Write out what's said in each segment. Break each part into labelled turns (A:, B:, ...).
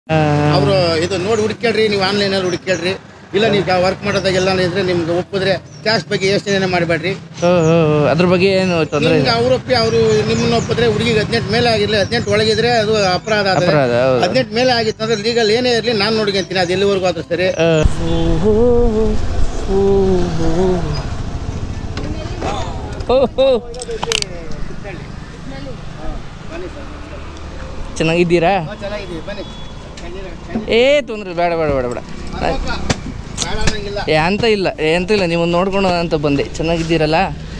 A: ಅವರು ಇದು ನೋಡಿ ಹುಡುಕ್ಯಾಡ್ರಿ ನೀವು ಆನ್ಲೈನಲ್ಲಿ ಹುಡುಕ್ಯಾಡ್ರಿ ಇಲ್ಲ ನೀವು ವರ್ಕ್ ಮಾಡೋದಾಗೆಲ್ಲ ಇದ್ರೆ ನಿಮ್ಗೆ ಒಪ್ಪಿದ್ರೆ ಕ್ಯಾಶ್ ಬಗ್ಗೆ ಯೋಚನೆ ಮಾಡಬೇಡ್ರಿ
B: ಅದ್ರ ಬಗ್ಗೆ ಏನು ತೊಂದರೆ
A: ನಿಮ್ಗೆ ಅವ್ರು ಒಪ್ಪಿ ಅವರು ನಿಮ್ಮನ್ನ ಒಪ್ಪಿದ್ರೆ ಹುಡುಗಿಗೆ ಹದಿನೆಂಟು ಮೇಲೆ ಆಗಿರ್ಲಿ ಹದಿನೆಂಟು ಒಳಗಿದ್ರೆ ಅದು ಅಪರಾಧ ಆದರೆ
B: ಅಪರಾಧ ಹೌದು.
A: ಹದಿನೆಂಟು ಮೇಲೆ ಆಗಿತ್ತು ಅಂದ್ರೆ ಲೀಗಲ್ ಏನೇ ಇರಲಿ ನಾನು ನೋಡ್ಕೊಂತೀನಿ ಅದು ಎಲ್ಲಿವರೆಗೂ ಆದ್ರೂ ಸರಿ
B: ಚೆನ್ನಾಗಿದ್ದೀರಾ
A: ಚೆನ್ನಾಗಿದ್ದೀವಿ ಬನ್ನಿ
B: ಏ ತೊಂದ್ರೆ ಬೇಡ ಬೇಡ ಬೇಡ ಬೇಡ
A: ಬೇಡ ಅನ್ನಂಗಿಲ್ಲ
B: ಏ ಅಂತ ಇಲ್ಲ ಏ ಅಂತ ಇಲ್ಲ ನೀವು ನೋಡ್ಕೊಂಡು ಅಂತ ಬಂದೆ ಚೆನ್ನಾಗಿದ್ದೀರಲ್ಲ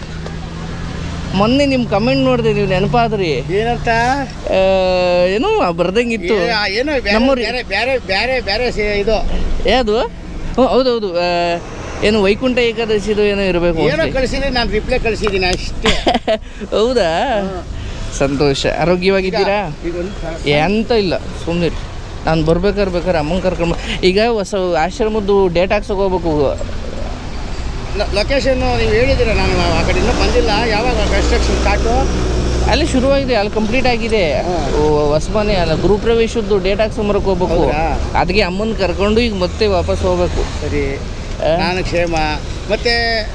B: ಮೊನ್ನೆ ನಿಮ್ಮ ಕಮೆಂಟ್ ನೋಡಿದೆ ನೀವು ನೆನಪಾದ್ರಿ
A: ಏನಂತ
B: ಆ, ಏನೋ ಬರ್ದಂಗಿತ್ತು
A: ಏ, ಆ, ಏನೋ ಬೇರೆ-
B: ನಮ್ಮೂರಿ-
A: ಬೇರೆ ಬೇರೆ ಬೇರೆ ಬೇರೆ ಸೇ- ಇದು
B: ಯಾವುದು ಹ್ಞೂ ಹೌದೌದು ಆ, ಏನು ವೈಕುಂಠ ಏಕಾದಶಿದು ಏನೋ ಇರಬೇಕು
A: ಏನೋ ಕಳಿಸಿದ್ರೆ ನಾನು ರಿಪ್ಲೈ ಕಳಿಸಿದ್ದೀನಿ ಅಷ್ಟೇ
B: ಹೌದಾ ಸಂತೋಷ ಆರೋಗ್ಯವಾಗಿದ್ದೀರಾ
A: ಈಗ ಒಂದು ಸ-
B: ಏ ಅಂತ ಇಲ್ಲ ಸುಮ್ಮನೆ ನಾನು ಬರ್ಬೇಕಾದ್ರೆ ಬೇಕಾದ್ರೆ ಅಮ್ಮನ ಕರ್ಕೊಂಡು ಬ- ಈಗ ಹೊಸ ಆಶ್ರಮದ್ದು ಡೇಟ್ ಹಾಕ್ಸೋಕೆ ಹೋಗ್ಬೇಕು
A: ಲ- ಲೊಕೇಶನ್ ನೀವು ಹೇಳಿದ್ದೀರ ನಾನು ಆ ಕಡೆ ಇನ್ನೂ ಬಂದಿಲ್ಲ ಯಾವಾಗ ಕನ್ಸ್ಟ್ರಕ್ಷನ್ ಸ್ಟಾರ್ಟು
B: ಅಲ್ಲಿ ಶುರುವಾಗಿದೆ ಅಲ್ಲಿ ಕಂಪ್ಲೀಟ್ ಆಗಿದೆ ಓ, ಹೊಸ ಮನೆ ಅಲ್ಲ ಗೃಹ ಪ್ರವೇಶದ್ದು ಡೇಟ್ ಹಾಕ್ಸ್ಕೊಂಬರಕ್ಕೆ ಹೋಗ್ಬೇಕು
A: ಹೌದಾ?
B: ಅದಕ್ಕೆ ಅಮ್ಮನ ಕರ್ಕೊಂಡು ಈಗ ಮತ್ತೆ ವಾಪಸ್ ಹೋಗ್ಬೇಕು
A: ಸರಿ ನಾನು ಕ್ಷೇಮ ಮತ್ತೆ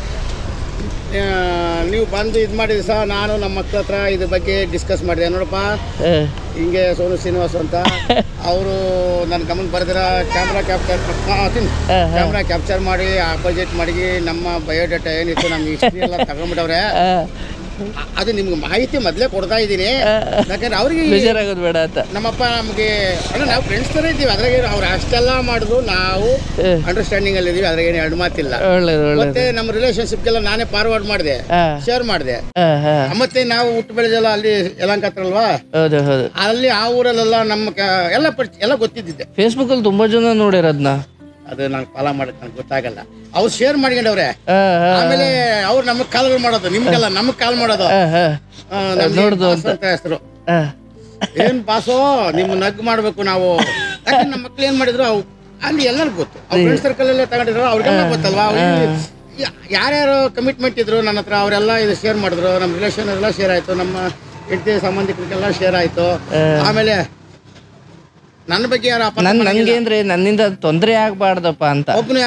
A: ಆ, ನೀವು ಬಂದು ಇದು ಮಾಡಿದ ಸಹ ನಾನು ನಮ್ಮ ಮಕ್ಳ ಹತ್ರ ಇದ್ರ ಬಗ್ಗೆ ಡಿಸ್ಕಸ್ ಮಾಡಿದೆ ನೋಡಪ್ಪ
B: ಆ,
A: ಹಿಂಗೆ ಸೋನು ಶ್ರೀನಿವಾಸ್ ಅಂತ ಅವರು ನನ್ನ ಗಮನ ಬರೆದಿರ ಕ್ಯಾಮ್ರಾ ಕ್ಯಾಪ್ಚರ್
B: ಹಾ, ಹಾ.
A: ಕ್ಯಾಮ್ರಾ ಕ್ಯಾಪ್ಚರ್ ಮಾಡಿ ಅಪೋಸಿಟ್ ಮಾಡಿ ನಮ್ಮ ಬಯೋಡೇಟಾ ಏನಿತ್ತು ನಮ್ಮ ಹಿಸ್ಟ್ರಿ ಎಲ್ಲ ತಗೊಂಡ್ಬಿಟ್ಟವ್ರೆ
B: ಆ,
A: ಅದು ನಿಮ್ಗೆ ಮಾಹಿತಿ ಮೊದಲೇ ಕೊಡ್ತಾ ಇದ್ದೀನಿ ಯಾಕಂದ್ರೆ ಅವ್ರಿಗೆ
B: ಬೇಜಾರಾಗೋದು ಬೇಡ ಅಂತ
A: ನಮ್ಮಪ್ಪ ನಮಗೆ ಅಂದ್ರೆ ನಾವು ಫ್ರೆಂಡ್ಸ್ ಥರ ಇದ್ದೀವಿ ಅದ್ರಾಗ ಅವ್ರು ಅಷ್ಟೆಲ್ಲ ಮಾಡಿದ್ರು ನಾವು
B: ಆ,
A: ಅಂಡರ್ಸ್ಟ್ಯಾಂಡಿಂಗ್ ಅಲ್ಲಿ ಇದೀವಿ ಅದ್ರಾಗ ಏನು ಎರಡು ಮಾತಿಲ್ಲ
B: ಒಳ್ಳೇದು ಒಳ್ಳೇದು
A: ಮತ್ತೆ ನಮ್ಮ ರಿಲೇಶನ್ಶಿಪ್ಗೆಲ್ಲ ನಾನೇ ಫಾರ್ವರ್ಡ್ ಮಾಡಿದೆ
B: ಆ,
A: ಶೇರ್ ಮಾಡಿದೆ
B: ಆ, ಆ,
A: ಮತ್ತೆ ನಾವು ಹುಟ್ಟು ಬೆಳೆದೆಲ್ಲ ಅಲ್ಲಿ ಯಲಹಂಕ ಹತ್ರ ಅಲ್ವಾ
B: ಹೌದು ಹೌದು
A: ಅಲ್ಲಿ ಆ ಊರಲ್ಲೆಲ್ಲ ನಮ್ಮ ಕ- ಎಲ್ಲ ಪರಿಚಯ ಎಲ್ಲ ಗೊತ್ತಿದ್ದಿದ್ದೆ
B: ಫೇಸ್ಬುಕ್ಕಲ್ಲಿ ತುಂಬ ಜನ ನೋಡ್ಯಾರದ್ನ
A: ಅದು ನಂಗೆ ಫಾಲೋ ಮಾಡಕ್ ನಂಗೆ ಗೊತ್ತಾಗಲ್ಲ ಅವ್ರು ಶೇರ್ ಮಾಡ್ಕೊಂಡವ್ರೆ
B: ಆ, ಆ,
A: ಆಮೇಲೆ ಅವ್ರು ನಮಗೆ ಕಾಲ್ಗಳು ಮಾಡೋದು ನಿಮ್ಗೆಲ್ಲ ನಮಗೆ ಕಾಲ್ ಮಾಡೋದು
B: ಆ, ಆ,
A: ಆ, ನಮ್ಗೆ
B: ನೋಡ್ದು
A: ಬಾಸ್ ಅಂತ ಹೆಸರು
B: ಆ.
A: ಏನ್ ಬಾಸೋ ನಿಮ್ಮ ನಗ್ ಮಾಡ್ಬೇಕು ನಾವು ಯಾಕಂದ್ರೆ ನಮ್ಮ ಮಕ್ಳು ಏನ್ ಮಾಡಿದ್ರು ಅವು ಅಲ್ಲಿ ಎಲ್ಲರಿಗೂ ಗೊತ್ತು ಅವ್ರ ಫ್ರೆಂಡ್ ಸರ್ಕಲ್ ಅಲ್ಲೇ ತಗೊಂಡಿದ್ರು ಅವ್ರಿಗೆಲ್ಲ ಗೊತ್ತಲ್ವಾ ಅವ್ರಿಗೆ ಯಾ- ಯಾರ್ಯಾರು ಕಮಿಟ್ಮೆಂಟ್ ಇದ್ರು ನನ್ನ ಹತ್ರ ಅವರೆಲ್ಲ ಇದು ಶೇರ್ ಮಾಡಿದ್ರು ನಮ್ಮ ರಿಲೇಷನ್ ಎಲ್ಲ ಶೇರ್ ಆಯ್ತು ನಮ್ಮ ಹೆಂಡತಿ ಸಂಬಂಧಿಕರಿಗೆಲ್ಲ ಶೇರ್ ಆಯ್ತು ಆಮೇಲೆ ನನ್ನ ಬಗ್ಗೆ ಯಾರು ಅಪಾರ್ಥ
B: ನನ್
A: ಮಾಡಂಗಿಲ್ಲ.
B: ನನ್ಗೆ ಅಂದ್ರೆ ನನ್ನಿಂದ ತೊಂದರೆ ಆಗ್ಬಾರ್ದಪ್ಪ ಅಂತ
A: ಒಬ್ಬನ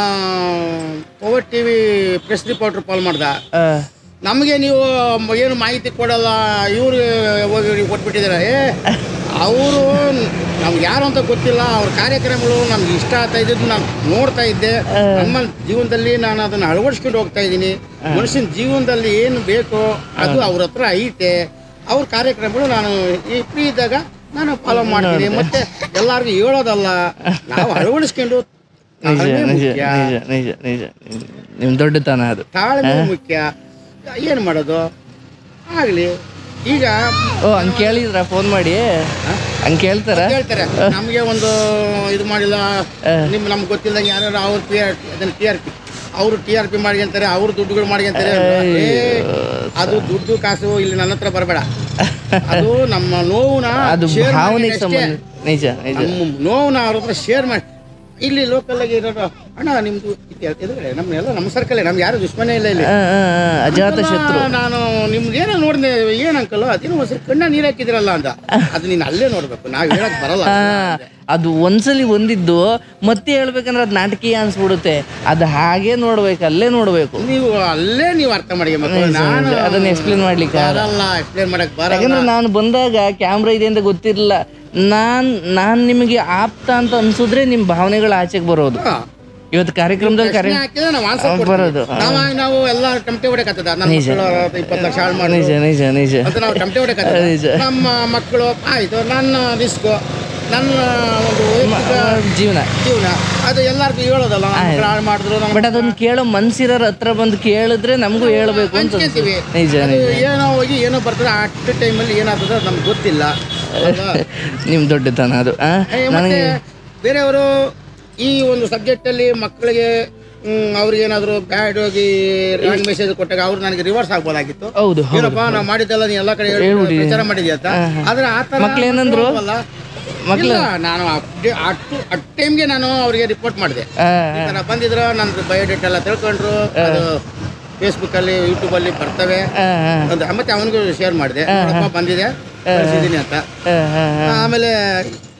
A: power TV press reporter call ಮಾಡ್ದ
B: ಆ,
A: ನಮಗೆ ನೀವು ಮ- ಏನು ಮಾಹಿತಿ ಕೊಡಲ್ಲ ಇವರು ಹೋಗಿ ಕೊಟ್ಬಿಟ್ಟಿದ್ದಾರೆ ಏ ಅವರು ನಮ್ಗೆ ಯಾರು ಅಂತ ಗೊತ್ತಿಲ್ಲ ಅವ್ರ ಕಾರ್ಯಕ್ರಮಗಳು ನಮ್ಗೆ ಇಷ್ಟ ಆಗ್ತಾ ಇದ್ದಿದ್ದು ನಾನು ನೋಡ್ತಾ ಇದ್ದೆ ನಮ್ಮ ಜೀವನದಲ್ಲಿ ನಾನು ಅದನ್ನು ಅಳವಡಿಸ್ಕೊಂಡು ಹೋಗ್ತಾ ಇದ್ದೀನಿ ಮನುಷ್ಯನ ಜೀವನದಲ್ಲಿ ಏನು ಬೇಕೋ ಅದು ಅವ್ರ ಹತ್ರ ಐತೆ ಅವ್ರ ಕಾರ್ಯಕ್ರಮಗಳು ನಾನು ಈ ಫ್ರೀ ಇದ್ದಾಗ ನಾನು ಫಾಲೋ ಮಾಡ್ತೀನಿ ಮತ್ತೆ ಎಲ್ಲರಿಗೂ ಹೇಳೋದಲ್ಲ ನಾವು ಅಳವಡಿಸ್ಕೊಂಡು
B: ನಿಜ
A: ತಾಳ್ಮೆ
B: ನಿಜ
A: ಮುಖ್ಯ.
B: ನಿಜ ನಿಜ ನಿಜ ನಿಮ್ ದೊಡ್ಡತನ ಅದು
A: ತಾಳ್ಮೆ ಮುಖ್ಯ ಏನು ಮಾಡೋದು ಆಗಲಿ ಈಗ
B: ಓ ಹಂಗ್ ಕೇಳಿದ್ರ ಫೋನ್ ಮಾಡಿ ಹಂಗ್ ಕೇಳ್ತಾರ
A: ಹೇಳ್ತಾರೆ ನಮಗೆ ಒಂದು ಇದು ಮಾಡಿಲ್ಲ ನಿಮ್ ನಮ್ಗೆ ಗೊತ್ತಿಲ್ಲದಂಗೆ ಯಾರು ಅವ್ರು ಪಿ ಆರ್ ಅದನ್ನ ಟಿ ಆರ್ ಪಿ ಅವರು ಟಿ ಆರ್ ಪಿ ಮಾಡ್ಕೊಂತಾರೆ ಅವ್ರು ದುಡ್ಡುಗಳು ಮಾಡ್ಕೊಂತಾರೆ ಏ, ಅದು ದುಡ್ಡು ಕಾಸು ಇಲ್ಲಿ ನನ್ನ ಹತ್ರ ಬರಬೇಡ ಅದು ನಮ್ಮ ನೋವುನ
B: ಅದು
A: share
B: ಭಾವನೆಗೆ
A: ಮಾಡಿ ಅಷ್ಟೇ.
B: ಸಂಬಂಧ ನಿಜ ನಿಜ
A: ನಮ್ಮ ನೋವುನ ಅವ್ರ ಹತ್ರ ಶೇರ್ ಮಾಡಿ ಇಲ್ಲಿ ಲೋಕಲ್ ಆಗಿ ಇರೋರು ಅಣ್ಣ ನಿಮ್ದು ಇದು ಎದುರುಗಡೆ ನಮ್ಮನ್ನೆಲ್ಲ ನಮ್ಮ ಸರ್ಕಲ್ ನಮ್ಗೆ ಯಾರು ದುಶ್ಮನೆ ಇಲ್ಲ ಇಲ್ಲಿ
B: ಆ, ಆ, ಆ, ಅಜಾತ ಶತ್ರು
A: ಅಲ್ಲ, ನಾನು ನಿಮ್ದು ಏನೋ ನೋಡಿದೆ ಏನ್ ಅಂಕಲ್ ಅದೇನೋ ಒಂದ್ಸರಿ ಕಣ್ಣ ನೀರ್ ಹಾಕಿದಿರಲ್ಲ ಅಂತ ಅದು ನೀನ್ ಅಲ್ಲೇ ನೋಡ್ಬೇಕು ನಾವ್ ಹೇಳಕ್ ಬರಲ್ಲ
B: ಆ, ಅದು ಒಂದ್ಸಲಿ ಒಂದಿದ್ದು ಮತ್ತೆ ಹೇಳ್ಬೇಕಂದ್ರೆ ಅದು ನಾಟಕೀಯ ಅನ್ಸ್ಬಿಡುತ್ತೆ ಅದು ಹಾಗೆ ನೋಡ್ಬೇಕು ಅಲ್ಲೇ ನೋಡ್ಬೇಕು
A: ನೀವು ಅಲ್ಲೇ ನೀವು ಅರ್ಥ ಮಾಡಿ ನಾನು
B: ಅದನ್ನ ಎಕ್ಸ್ಪ್ಲೇನ್ ಮಾಡ್ಲಿಕ್ಕೆ ಆಗಲ್ಲ.
A: ಬರಲ್ಲ ಎಕ್ಸ್ಪ್ಲೇನ್ ಮಾಡಕ್ ಬರಲ್ಲ
B: ಯಾಕಂದ್ರೆ ನಾನು ಬಂದಾಗ ಕ್ಯಾಮ್ರಾ ಇದೆ ಅಂತ ಗೊತ್ತಿರಲಿಲ್ಲ ನಾನ್ ನಾನ್ ನಿಮಗೆ ಆಪ್ತ ಅಂತ ಅನ್ಸಿದ್ರೆ ನಿಮ್ ಭಾವನೆಗಳು ಆಚೆಗೆ ಬರೋದು
A: ಹಾ.
B: ಇವತ್ತು ಕಾರ್ಯಕ್ರಮದಲ್ಲಿ ಕಾರ್ಯ
A: ಪ್ರಶ್ನೆ ಹಾಕಿದ್ರೆ ನಾವು ಆನ್ಸರ್
B: ಬರೋದು.
A: ನಾವು ನಾವು ಎಲ್ಲ ಟಮಟೆ ಹೊಡೆಕತ್ತದ ನನ್ನ ಮಕ್ಕಳು ಇಪ್ಪತ್ತು ಲಕ್ಷ ಹಾಳು ಮಾಡಿ
B: ನಿಜ ನಿಜ ನಿಜ
A: ಅಂತ ನಾವು ಟಮಟೆ
B: ನಿಜ.
A: ಹೊಡೆಕತ್ತದ ನಮ್ಮ ಮಕ್ಕಳು ಆಯ್ತು ನನ್ನ ರಿಸ್ಕು ನನ್ನ ಒಂದು ವೈಯಕ್ತಿಕ
B: ಜೀವನ
A: ಜೀವನ ಅದು ಎಲ್ಲರಿಗೂ ಹೇಳೋದಲ್ಲ ನಮ್ಮ ಮಕ್ಳು ಹಾಳು ಮಾಡಿದ್ರು ನಮ್ಮ
B: ಬಟ್ ಅದನ್ನ ಕೇಳೋ ಮನ್ಸಿರೋರ್ ಹತ್ರ ಬಂದು ಕೇಳಿದ್ರೆ ನಮಗೂ ಹೇಳ್ಬೇಕು ಅಂತ
A: ಹಂಚ್ಕೊತೀವಿ.
B: ಅನ್ಸುತ್ತೆ. ನಿಜ
A: ಅದು
B: ನಿಜ
A: ಏನೋ ಹೋಗಿ ಏನೋ ಬರ್ತದೆ ಅಟ್ ಟೈಮಲ್ಲಿ ಏನಾಗ್ತದೆ ಅದು ನಮ್ಗೆ ಗೊತ್ತಿಲ್ಲ ಅಲ್ವಾ?
B: ನಿಮ್ ದೊಡ್ಡತನ ಅದು ಆ?
A: ಏ, ಮತ್ತೆ ಬೇರೆಯವರು ಈ ಒಂದು ಸಬ್ಜೆಕ್ಟ್ ಅಲ್ಲಿ ಮಕ್ಕಳಿಗೆ ಅವ್ರಿಗೆ ಏನಾದ್ರು ಬ್ಯಾಡ್ ಹೋಗಿ ರಾಂಗ್ ಮೆಸೇಜ್ ಕೊಟ್ಟಾಗ ಅವ್ರು ನನಗೆ ರಿವರ್ಸ್ ಆಗ್ಬೋದಾಗಿತ್ತು
B: ಹೌದು ಹೌದು
A: ಏನಪ್ಪ ನಾವು ಮಾಡಿದ್ದೆಲ್ಲ ನೀ ಎಲ್ಲ ಕಡೆ ಹೇಳ್ಬಿಟ್ಟು
B: ಹೇಳ್ಬಿಟ್ಟಿದ್ದೀನಿ.
A: ಪ್ರಚಾರ ಮಾಡಿದ್ಯಾ ಅಂತ ಆದ್ರೆ ಆ ಥರ
B: ಮಕ್ಳು ಏನಂದ್ರು?
A: ಅಲ್ವಲ್ಲ? ಇಲ್ಲ ನಾನು ಅಟ್ಟು ಅಟ್ ಟೈಮ್ಗೆ ನಾನು ಅವರಿಗೆ ರಿಪೋರ್ಟ್ ಮಾಡಿದೆ
B: ಆ,
A: ಈ ಥರ ಬಂದಿದ್ರು ನನ್ನ ಬಯೋಡೇಟ್ ಎಲ್ಲ ತಿಳ್ಕೊಂಡ್ರು ಅದು ಫೇಸ್ಬುಕ್ ಅಲ್ಲಿ ಯೂಟ್ಯೂಬ್ ಅಲ್ಲಿ ಬರ್ತವೆ
B: ಆ, ಆ,
A: ಅಂತ ಮತ್ತೆ ಅವನಿಗೂ ಶೇರ್ ಮಾಡಿದೆ ನೋಡಪ್ಪ ಬಂದಿದೆ ಕಳಿಸಿದ್ದೀನಿ ಅಂತ
B: ಆ, ಆ, ಆ.
A: ಆಮೇಲೆ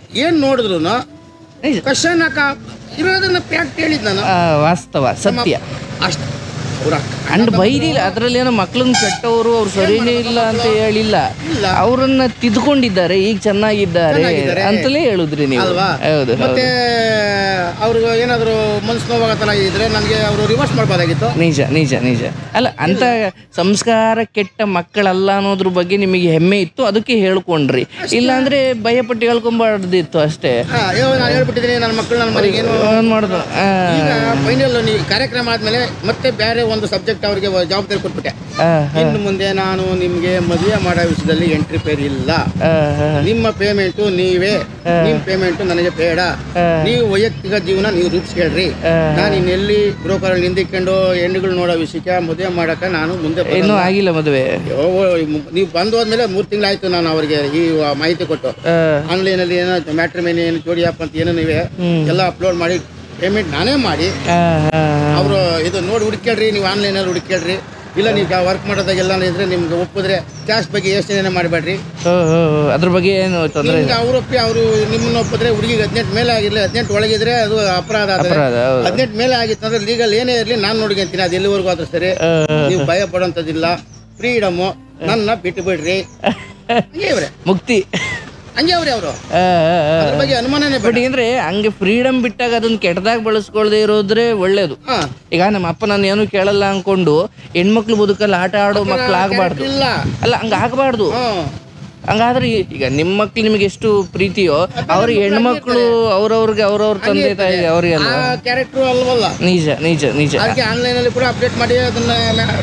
A: ಏನು ನೋಡಿದ್ರು
B: ನಿಜ
A: ಕ್ವಶನ್ ಹಾಕ ಇರೋದನ್ನ ಫ್ಯಾಕ್ಟ್ ಹೇಳಿದ್ ನಾನು
B: ಆ, ವಾಸ್ತವ ಸತ್ಯ
A: ಅಷ್ಟು ಅವ್ರ
B: ಅಂಡ್ ಬೈದಿಲ್ಲ ಅದ್ರಲ್ಲಿ ಏನೋ ಮಕ್ಳನ್ನ ಕೆಟ್ಟವರು ಅವ್ರು ಸರಿನೇ ಇಲ್ಲ ಅಂತ ಹೇಳಿಲ್ಲ
A: ಇಲ್ಲ.
B: ಅವ್ರನ್ನ ತಿದ್ಕೊಂಡಿದ್ದಾರೆ ಈಗ ಚೆನ್ನಾಗಿದ್ದಾರೆ
A: ಚೆನ್ನಾಗಿದ್ದಾರೆ.
B: ಅಂತಲೇ ಹೇಳಿದ್ರಿ ನೀವು
A: ಅಲ್ವಾ
B: ಹೌದು
A: ಮತ್ತೆ ಅವ್ರಿಗೆ ಏನಾದ್ರು ಮನ್ಸು ನೋವಾಗತ್ತಲ್ಲ ಇದ್ರೆ ನನಗೆ ಅವರು ರಿವರ್ಸ್ ಮಾಡ್ಬೋದಾಗಿತ್ತು
B: ನಿಜ ನಿಜ ನಿಜ ಅಲ್ಲ ಅಂತ ಸಂಸ್ಕಾರ ಕೆಟ್ಟ ಮಕ್ಕಳಲ್ಲ ಅನ್ನೋದ್ರ ಬಗ್ಗೆ ನಿಮಗೆ ಹೆಮ್ಮೆ ಇತ್ತು ಅದಕ್ಕೆ ಹೇಳ್ಕೊಂಡ್ರಿ ಇಲ್ಲಾಂದ್ರೆ ಭಯಪಟ್ಟು ಹೇಳ್ಕೊಂಬಾರ್ದಿತ್ತು ಅಷ್ಟೇ
A: ಹಾ, ಅಯ್ಯೋ ನಾನು ಹೇಳ್ಬಿಟ್ಟಿದ್ದೀನಿ ನನ್ನ ಮಕ್ಕಳು ನನ್ನ ಮನೆಗೆ ಏನು
B: ಏನ್ ಮಾಡುದು ಆ,
A: ಈಗ ಫೈನಲ್ ನೀವು ಕಾರ್ಯಕ್ರಮ ಆದ್ಮೇಲೆ ಮತ್ತೆ ಬೇರೆ ಒಂದು ಸಬ್ಜೆಕ್ಟ್ ಅವರಿಗೆ ಜವಾಬ್ದಾರಿ ಕೊಟ್ಬಿಟ್ಟೆ
B: ಆ,
A: ಇನ್ನು ಮುಂದೆ ನಾನು ನಿಮಗೆ ಮದುವೆ ಮಾಡೋ ವಿಷಯದಲ್ಲಿ ಎಂಟ್ರಿ ಪೇರ್ ಇಲ್ಲ
B: ಆ, ಆ,
A: ನಿಮ್ಮ ಪೇಮೆಂಟು ನೀವೇ ನಿಮ್ಮ ಪೇಮೆಂಟು ನನಗೆ ಬೇಡ ನೀವು ವೈಯಕ್ತಿಕ ಜೀವನ ನೀವು ರೂಪಿಸ್ಕೊಳ್ರಿ ನಾನು ಇನ್ನೆಲ್ಲಿ ಬ್ರೋಕರ್ ನಿಂದಿಕೊಂಡು ಹೆಣ್ಣುಗಳು ನೋಡೋ ವಿಷಯಕ್ಕೆ ಮದುವೆ ಮಾಡಕ್ಕೆ ನಾನು ಮುಂದೆ ಬರಲ್ಲ.
B: ಇನ್ನೂ ಆಗಿಲ್ಲ ಮದುವೆ
A: ಅಯ್ಯೋ, ನೀವು ಬಂದು ಹೋದ್ಮೇಲೆ ಮೂರು ತಿಂಗಳಾಯ್ತು ನಾನು ಅವರಿಗೆ ಈ ಮಾಹಿತಿ ಕೊಟ್ಟು
B: ಆ,
A: ಆನ್ಲೈನಲ್ಲಿ ಏನೋ ಮ್ಯಾಟ್ರಿಮೇನಿ ಏನು ಜೋಡಿ ಆಪ್ ಅಂತ ಏನೋ ನೀವೇ ಎಲ್ಲ ಅಪ್ಲೋಡ್ ಮಾಡಿ ಪೇಮೆಂಟ್ ನಾನೇ ಮಾಡಿ
B: ಆ, ಆ,
A: ಅವರು ಇದು ನೋಡಿ ಹುಡುಕ್ಯಾಡ್ರಿ ನೀವು ಆನ್ಲೈನಲ್ಲಿ ಹುಡುಕ್ಯಾಡ್ರಿ ಇಲ್ಲ ನೀವು ವರ್ಕ್ ಮಾಡೋದಾಗೆಲ್ಲ ಇದ್ರೆ ನಿಮ್ಗೆ ಒಪ್ಪಿದ್ರೆ ಕ್ಯಾಶ್ ಬಗ್ಗೆ ಯೋಚನೆ ಮಾಡಬೇಡ್ರಿ
B: ಓ, ಓ, ಓ, ಅದ್ರ ಬಗ್ಗೆ ಏನು ತೊಂದರೆ
A: ನಿಮ್ಗೆ ಅವ್ರು ಒಪ್ಪಿ ಅವರು ನಿಮ್ಮನ್ನ ಒಪ್ಪಿದ್ರೆ ಹುಡುಗಿಗೆ ಹದಿನೆಂಟು ಮೇಲೆ ಆಗಿರಲಿ ಹದಿನೆಂಟು ಒಳಗಿದ್ರೆ ಅದು ಅಪರಾಧ ಆಗ್ತದೆ
B: ಅಪರಾಧ ಹೌದು
A: ಹದಿನೆಂಟು ಮೇಲೆ ಆಗಿತ್ತು ಅಂದ್ರೆ ಲೀಗಲ್ ಏನೇ ಇರಲಿ ನಾನು ನೋಡ್ಕೊಂತೀನಿ ಅದು ಎಲ್ಲಿವರೆಗೂ ಆದ್ರೂ ಸರಿ
B: ಆ,
A: ನೀವು ಭಯ ಪಡೋಂಥದ್ದಿಲ್ಲ ಫ್ರೀಡಮು ನನ್ನ ಬಿಟ್ಟು ಬಿಡ್ರಿ ಹಂಗೆ ಇವ್ರೆ
B: ಮುಕ್ತಿ
A: ಹಂಗೆ ಅವ್ರೆ ಅವರು
B: ಆ, ಆ, ಆ.
A: ಅದ್ರ ಬಗ್ಗೆ ಅನುಮಾನನೇ ಬೇಡ
B: ಬಟ್ ಅಂದ್ರೆ ಹಂಗೆ ಫ್ರೀಡಮ್ ಬಿಟ್ಟಾಗ ಅದನ್ನ ಕೆಟ್ಟದಾಗ ಬಳಸ್ಕೊಳ್ದೆ ಇರೋದ್ರೆ ಒಳ್ಳೇದು
A: ಹಾ
B: ಈಗ ನಮ್ಮ ಅಪ್ಪ ನಾನು ಏನು ಕೇಳಲ್ಲ ಅನ್ಕೊಂಡು ಹೆಣ್ಮಕ್ಳು ಬದುಕಲ್ಲಿ ಆಟ ಆಡೋ ಮಕ್ಳು ಆಗ್ಬಾರ್ದು
A: ಇಲ್ಲ
B: ಅಲ್ಲ ಹಂಗ ಆಗ್ಬಾರ್ದು
A: ಹ್ಮ್
B: ಹಂಗಾದ್ರೆ ಈ- ಈಗ ನಿಮ್ಮ ಮಕ್ಳು ನಿಮಗೆ ಎಷ್ಟು ಪ್ರೀತಿಯೋ ಅವ್ರಿಗೆ ಹೆಣ್ಮಕ್ಳು ಅವ್ರವ್ರಿಗೆ ಅವ್ರವ್ರ ತಂದೆ ತಾಯಿ ಅವ್ರಿಗೆ
A: ಆ ಕ್ಯಾರೆಕ್ಟ್ರು ಅಲ್ವಲ್ಲ
B: ನಿಜ ನಿಜ ನಿಜ
A: ಅದಕ್ಕೆ ಆನ್ಲೈನಲ್ಲಿ ಕೂಡ ಅಪ್ಡೇಟ್ ಮಾಡಿ ಅದನ್ನ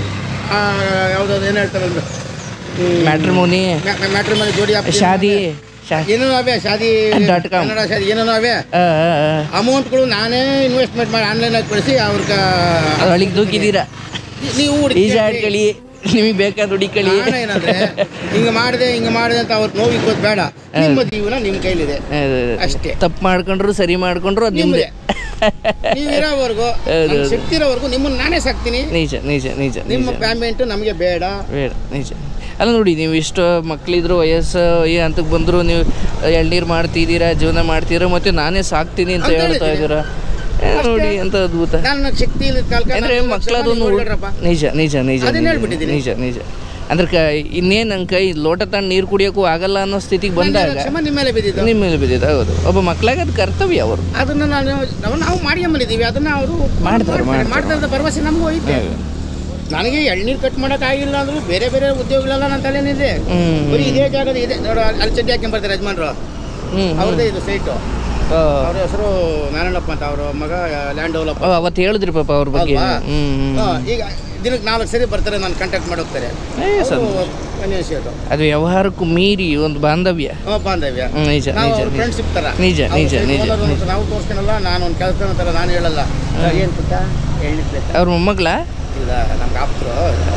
A: ಯಾವ್ದಾದ್ರು ಏನು ಹೇಳ್ತಾರಲ್ಲ
B: ಮ್ಯಾಟ್ರಿಮೋನಿ
A: ಮ್ಯಾಟ್ರಿ ಮೇಲೆ ಜೋಡಿ app
B: ಶಾದಿ ಶಾ
A: ಏನೇನೋ ಅವೇ ಶಾದಿ
B: Dot com.
A: ಕನ್ನಡ ಶಾದಿ ಏನೇನೋ ಅವೇ
B: ಆ, ಆ, ಆ.
A: ಅಮೌಂಟ್ಗಳು ನಾನೇ ಇನ್ವೆಸ್ಟ್ಮೆಂಟ್ ಮಾಡಿ ಆನ್ಲೈನಾಗಿ ಕಳಿಸಿ ಅವ್ರಿಗೆ
B: ಅದು ಅಳಿಗೆ ದೂಕಿದ್ದೀರಾ
A: ನೀವು ಹುಡುಕಿ
B: ಈಜಾಡ್ಕಳಿ ನಿಮಗೆ ಬೇಕಾದ ಹುಡಿಕಳಿ
A: ಕಾರಣ ಏನಂದ್ರೆ ಹಿಂಗೆ ಮಾಡಿದೆ ಹಿಂಗೆ ಮಾಡಿದೆ ಅಂತ ಅವ್ರ ನೋವು ಇಕ್ಕೋದು ಬೇಡ ನಿಮ್ಮ ಜೀವನ ನಿಮ್ಮ ಕೈಲಿದೆ ಅಷ್ಟೇ
B: ತಪ್ಪು ಮಾಡ್ಕೊಂಡ್ರು ಸರಿ ಮಾಡ್ಕೊಂಡ್ರು ಅದು ನಿಮ್ದೆ
A: ನೀವು ಇರೋವರೆಗೂ ನನ್ ಶಕ್ತಿ ಇರೋವರೆಗೂ ನಿಮ್ಮನ್ನ ನಾನೇ ಸಾಕ್ತೀನಿ
B: ನಿಜ ನಿಜ ನಿಜ
A: ನಿಮ್ಮ ಪೇಮೆಂಟ್ ನಮಗೆ ಬೇಡ
B: ಬೇಡ ನಿಜ ಅಲ್ಲ ನೋಡಿ ನೀವು ಇಷ್ಟು ಮಕ್ಕಳಿದ್ರು ವಯಸ್ಸು ಈ ಹಂತಕ್ಕೆ ಬಂದರೂ ನೀವು ಎಳ್ನೀರು ಮಾಡ್ತಿದ್ದೀರಾ ಜೀವನ ಮಾಡ್ತೀರಾ ಮತ್ತೆ ನಾನೇ ಸಾಕ್ತೀನಿ ಅಂತ ಹೇಳ್ತಾ ಇದ್ದೀರಾ ಏ, ನೋಡಿ ಅಂತ ಅದ್ಭುತ
A: ನನ್ನ ಶಕ್ತಿ ಇಲ್ಲದ ಕಾಲಕ್ಕೆ
B: ಅಂದ್ರೆ
A: ನಾನು
B: ಮಕ್ಕಳದೊಂದು
A: ಕ್ಷಮೆ ನೋಡ್ರಪ್ಪ.
B: ನಿಜ ನಿಜ ನಿಜ
A: ಅದನ್ನ
B: ನಿಜ,
A: ಹೇಳ್ಬಿಟ್ಟಿದ್ದೀನಿ.
B: ನಿಜ ನಿಜ ಅಂದ್ರೆ ಕ ಇನ್ನೇನು ನನ್ನ ಕೈ ಲೋಟ ತಗೊಂಡು ನೀರು ಕುಡಿಯೋಕ್ಕೂ ಆಗಲ್ಲ ಅನ್ನೋ ಸ್ಥಿತಿಗೆ ಬಂದಾಗ
A: ಕ್ಷಮೆ ನಿಮ್ಮ ಮೇಲೆ ಬಿದ್ದಿದ್ದು
B: ನಿಮ್ಮ ಮೇಲೆ ಬಿದ್ದಿದೆ ಹೌದು ಒಬ್ಬ ಮಕ್ಕಳಾಗ ಅದು ಕರ್ತವ್ಯ ಅವರು
A: ಅದನ್ನ ನಾನು ನಾವು ನಾವು ಮಾಡ್ಕೊಂಬಂದಿದ್ದೀವಿ ಅದನ್ನ ಅವರು
B: ಮಾಡ್ತಾರೆ, ಮಾಡ್ತಾರೆ.
A: ಮಾಡ್ತಾರೆ ಅಂತ ಭರವಸೆ ನಮಗೂ ಐತೆ ನನಗೆ ಎಳ್ನೀರು ಕಟ್ ಮಾಡಕ್ ಆಗಿಲ್ಲ ಅಂದ್ರು ಬೇರೆ ಬೇರೆ ಉದ್ಯೋಗಗಳೆಲ್ಲ ನನ್ನ ತಲೆನಿದೆ
B: ಹ್ಮ್
A: ಬರೀ ಇದೇ ಜಾಗದ ಇದೆ ನೋಡು ಅಲ್ಲಿ ಚಡ್ಡಿ ಹಾಕೊಂಡ್ ಯಜಮಾನ್ರು
B: ಹ್ಮ್
A: ಅವ್ರದ್ದೇ ಇದು ಸೈಟು
B: ಆ,
A: ಅವ್ರ ಹೆಸರು ನಾರಾಯಣಪ್ಪ ಅಂತ ಅವ್ರ ಮಗ ಲ್ಯಾಂಡ್ ಡೆವಲಪ್
B: ಆ, ಅವತ್ತು ಹೇಳಿದ್ರಿ ಪಾಪ ಅವ್ರ ಬಗ್ಗೆ
A: ಅಲ್ವಾ?
B: ಹ್ಮ್ ಹ್ಮ್
A: ಈಗ ದಿನಕ್ಕೆ ನಾಲ್ಕು ಸರಿ ಬರ್ತಾರೆ ನಾನು ಕಾಂಟ್ಯಾಕ್ಟ್ ಮಾಡಿ ಹೋಗ್ತಾರೆ
B: ಏ, ಸರ್
A: ಅದು
B: ಅದು ವ್ಯವಹಾರಕ್ಕೂ ಮೀರಿ ಒಂದು ಬಾಂಧವ್ಯ
A: ಬಾಂಧವ್ಯ
B: ಹ್ಮ್, ನಿಜ
A: ನಾವು
B: ನಿಜ
A: ಅವ್ರ
B: ನಿಜ
A: ಫ್ರೆಂಡ್ಶಿಪ್ ತರ
B: ನಿಜ
A: ಅವ್ರ
B: ನಿಜ
A: side
B: ನಿಜ
A: owner ಅಂತ ನಾವು ತೋರಿಸ್ಕೊಳಲ್ಲ ನಾನು ಒಂದು ಕೆಲಸ ತರ ನಾನು ಹೇಳಲ್ಲ ಏನು ಪುಟ್ಟ ಎಳ್ನೀರು ಬೇಕಾ
B: ಅವ್ರ ಮೊಮ್ಮಗಳ
A: ಇಲ್ಲ ನಮ್ಗೆ ಆಪ್ತರು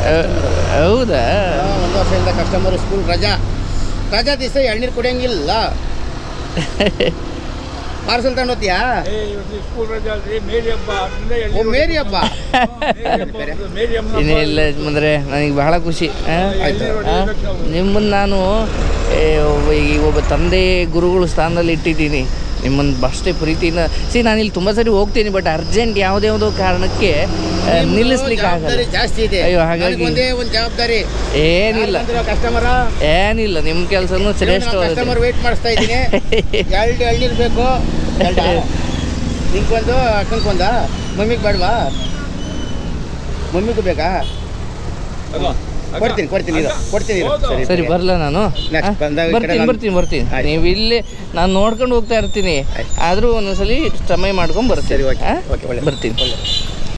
B: ಹೌದಾ
A: ಒಂದು ವರ್ಷದಿಂದ ಕಸ್ಟಮರ್ ಸ್ಕೂಲ್ ರಜಾ ರಜಾ ದಿವಸ ಎಳ್ನೀರು ಕುಡಿಯಂಗಿಲ್ಲ ಪಾರ್ಸಲ್ ತಗೊಂಡೋಗ್ತೀಯಾ
C: ಸ್ಕೂಲ್ ರಜೆ ಅಲ್ರಿ ಮೇರಿ ಹಬ್ಬ ಅದರಿಂದ ಎಲ್ಲಿ
A: ಓ ಮೇರಿ ಹಬ್ಬ ಬೇರೆ.
C: ಮೇರಿ ಹಬ್ಬ
B: ಇನ್ನೇ ಇಲ್ಲ ಯಜಮಾನ್ರೆ ನನಗೆ ಬಹಳ ಖುಷಿ ಆ?
A: ಆಯ್ತು
B: ಆ? ನಿಮ್ಮನ್ನ ನಾನು ಏ, ಒಬ್ಬ- ಈ ಒಬ್ಬ ತಂದೆ ಗುರುಗಳ ಸ್ಥಾನದಲ್ಲಿ ಇಟ್ಟಿದ್ದೀನಿ ನಿಮ್ಮನ್ನು ಅಷ್ಟೇ ಪ್ರೀತಿಯಿಂದ ಸಿ ನಾನು ಇಲ್ಲಿ ತುಂಬ ಸರಿ ಹೋಗ್ತೀನಿ ಬಟ್ ಅರ್ಜೆಂಟ್ ಯಾವುದ್ಯಾವುದೋ ಕಾರಣಕ್ಕೆ ಆ, ನಿಲ್ಲಿಸ್ಲಿಕ್ಕೆ ಆಗಲ್ಲ
A: ಜವಾಬ್ದಾರಿ ಜಾಸ್ತಿ ಇದೆ
B: ಅಯ್ಯೋ, ಹಾಗಾಗಿ-
A: ನನಗೆ ಒಂದೇ ಒಂದು ಜವಾಬ್ದಾರಿ
B: ಏನಿಲ್ಲ
A: ಕಸ್ಟಮರ
B: ಏನಿಲ್ಲ ನಿಮ್ಮ ಕೆಲಸನೂ ಶ್ರೇಷ್ಠವಾಗುತ್ತೆ
A: ಕಸ್ಟಮರ್ ವೇಟ್ ಮಾಡಿಸ್ತಾ ಇದ್ದೀನಿ ಎರಡು ಎಳ್ನೀರು ಬೇಕು ಎರಡಾ? ನಿಂಗೊಂದು ಅಕ್ಕನ್ಕೊಂದ ಮಮ್ಮಿಗೆ ಬೇಡವಾ ಮಮ್ಮಿಗೂ ಬೇಕಾ ಕೊಡ್ತೀನಿ ಕೊಡ್ತೀನಿ ಇದು ಕೊಡ್ತೀನಿ ಇರು. ಸರಿ
B: ಸರಿ ಬರಲ್ಲ ನಾನು
A: Next
B: ಆ?
A: ಬಂದಾಗ ಈ ಕಡೆ
B: ಬರ್ತೀನಿ
A: ನಾನು-
B: ಬರ್ತೀನಿ ಬರ್ತೀನಿ
A: ಆಯ್ತು.
B: ನೀವು ಇಲ್ಲಿ ನಾನು ನೋಡ್ಕೊಂಡು ಹೋಗ್ತಾ ಇರ್ತೀನಿ
A: ಆಯ್ತು.
B: ಆದರೂ ಒಂದೊಂದ್ಸಲಿ ಸಮಯ ಮಾಡ್ಕೊಂಡು ಬರ್ತೀನಿ
A: ಸರಿ, ಓಕೆ.
B: ಆ?
A: ಓಕೆ, ಒಳ್ಳೆ.
B: ಬರ್ತೀನಿ